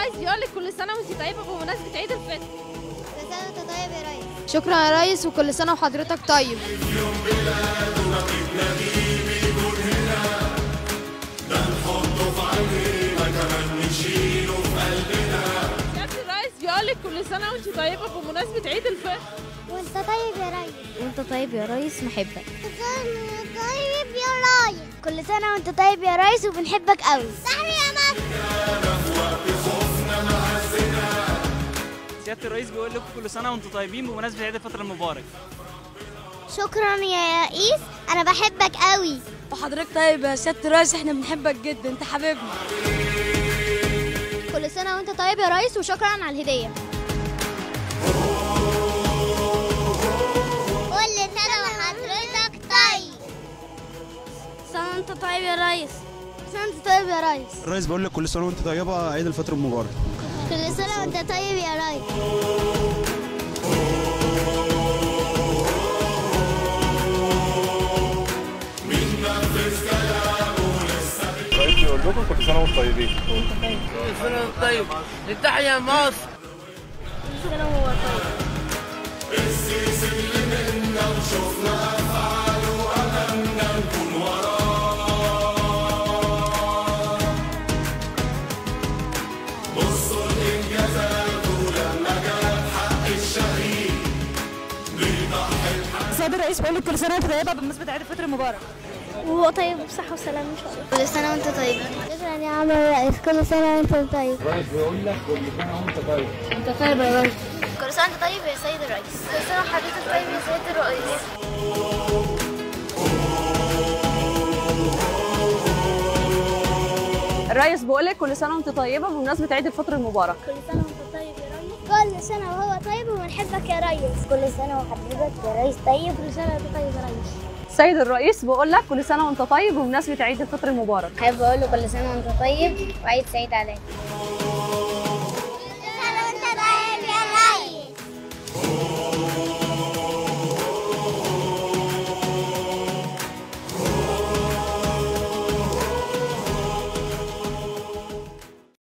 الرئيس بيقول لك كل سنه وانت طيبه بمناسبه عيد الفطر كل سنة وانت طيب يا ريس شكرا يا ريس وكل سنة وحضرتك طيب سياده الرئيس بيقول لك كل سنه وانت طيبه بمناسبه عيد الفطر وانت طيب يا ريس وانت طيب يا ريس نحبك كل سنة وانت طيب يا ريس كل سنة وانت طيب يا ريس وبنحبك قوي تحية يا مصر سياده الرئيس بيقول لكم كل سنه وانتم طيبين بمناسبه عيد الفطر المبارك شكرا يا رئيس انا بحبك قوي وحضرتك طيب يا سيادة الريس احنا بنحبك جدا انت حبيبنا كل سنة وانت طيب يا ريس وشكرا على الهدية كل سنة وحضرتك طيب سنة وانت طيب يا ريس سنة وانت طيب يا ريس الرئيس بيقول لك كل سنه وانت طيبه عيد الفطر المبارك كل سنة وانت طيب يا ريس الرئيس بيقول لكم كل سنه وانتم طيبين طيب لتحيا مصر سيادة الرئيس بيقول لك كل سنة وانت طيبة بمناسبة عيد الفطر المبارك وهو طيب بصحة وسلامة ان شاء الله كل سنة وانت طيب شكرا يا عم الرئيس كل سنة وانت طيب الرئيس بيقول لك كل سنه وانت طيب انت طيب يا ريس كل سنة وانت طيب يا سيد الرئيس كل سنة وحضرتك طيب يا سيد الرئيس الرئيس بيقول لك كل سنه وانت طيبه بمناسبه عيد الفطر المبارك كل سنة وانت طيب يا ريس كل سنة وهو طيب وبنحبك يا ريس كل سنة وحضرتك يا ريس طيب كل سنة وانت طيب يا ريس السيد الرئيس بيقول لك كل سنه وانت طيب بمناسبه عيد الفطر المبارك حابب اقول له كل سنه وانت طيب وعيد سعيد عليك